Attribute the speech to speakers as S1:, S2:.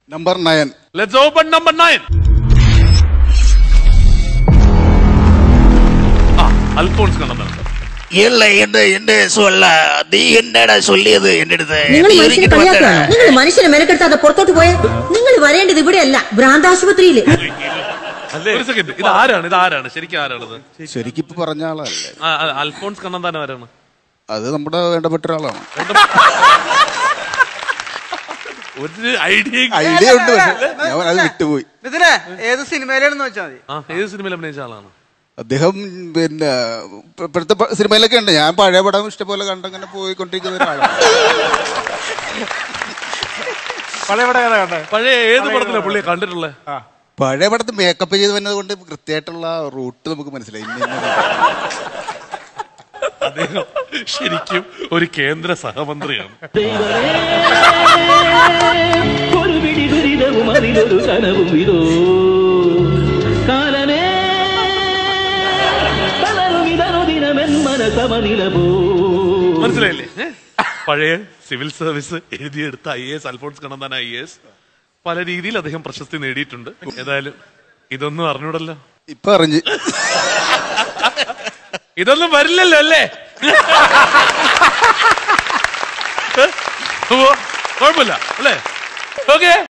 S1: Number nine
S2: let's open number nine ആ Alphons Kannanthanam sir
S3: இல்ல என்ன என்ன சொல்ல நீ என்னடா சொல்லியது என்னிடത്ത്
S4: നിങ്ങൾ
S3: നീ
S4: മനുഷ്യനെ
S3: ഇങ്ങോട്ട്
S4: കളിയാക്കുക
S3: വന്നടാ.
S4: നിങ്ങൾ മനുഷ്യനെ മെനക്കെടുത്താതെ പുറത്തോട്ട് പോയാൽ നിങ്ങൾ വരേണ്ടത് ഇവിടെയല്ല ഭ്രാന്താശുപത്രിയില്
S2: ഒരു സെക്കൻഡ് ഇത് ആരാണ് ഇത് ആരാണ് ശരിക്കും ആരാണിത്
S1: ശരിക്കും ഇപ്പൊ പറഞ്ഞ ആളല്ലേ
S2: ആ, ആ, അൽഫോൺസ് കണ്ണന്താനം ആരാണ്
S1: അത് നമ്മുടെ വേണ്ടപ്പെട്ട ഒരാളാണ്
S2: ഒരു ഐഡിയ
S1: ഐഡിയ ഉണ്ട് പക്ഷെ ഞാൻ അത് വിട്ടുപോയി
S5: ഇതിനെ ഏത് സിനിമയിലാണെന്ന് വെച്ചാൽ മതി
S2: ആ ഏത് സിനിമയിൽ അഭിനയിച്ച ആളാണ്
S1: അദ്ദേഹം പിന്നെ ഇപ്പോഴത്തെ പ- സിനിമയിലൊക്കെ ഉണ്ട് ഞാൻ പഴയ പടം ഇഷ്ടപോലെ കണ്ടങ്ങനെ പോയിക്കൊണ്ടിരിക്കുന്ന ഒരാളാണ്
S6: പഴയ പടം ഏതാ കണ്ടേ
S2: പഴയ ഏത് പടത്തിലാണ് പുള്ളിയെ കണ്ടിട്ടുള്ളത്
S1: പഴയ പടത്ത് മേക്കപ്പ് ചെയ്ത് വന്നത് കൊണ്ട് കൃത്യമായിട്ടുള്ള റൂട്ട് നമുക്ക് മനസ്സിലായി ഇന്ന ഇന്ന
S2: അദ്ദേഹം ശരിക്കും ഒരു കേന്ദ്ര സഹമന്ത്രിയാണ്
S7: ഒരു പിടി ദുരിതവും അതിലൊരു കനവും ഇതോ കാലമേ തളരും ഇതനുദിനമെൻ മനസമനില പോ
S2: മനസ്സിലായില്ലേ ഏ? പഴയ സിവിൽ സർവീസ് എഴുതിയെടുത്ത I S Alphons Kannanthanam I S പല രീതിയിൽ അദ്ദേഹം പ്രശസ്തി നേടിയിട്ടുണ്ട് ഏതായാലും ഇതൊന്നും അറിഞ്ഞൂടല്ലോ
S1: ഇപ്പൊ അറിഞ്ഞ്
S2: ഇതൊന്നും വരില്ലല്ലോ അല്ലേ ഉവ്വ്. കുഴപ്പമില്ല അല്ലേ ഓക്കെ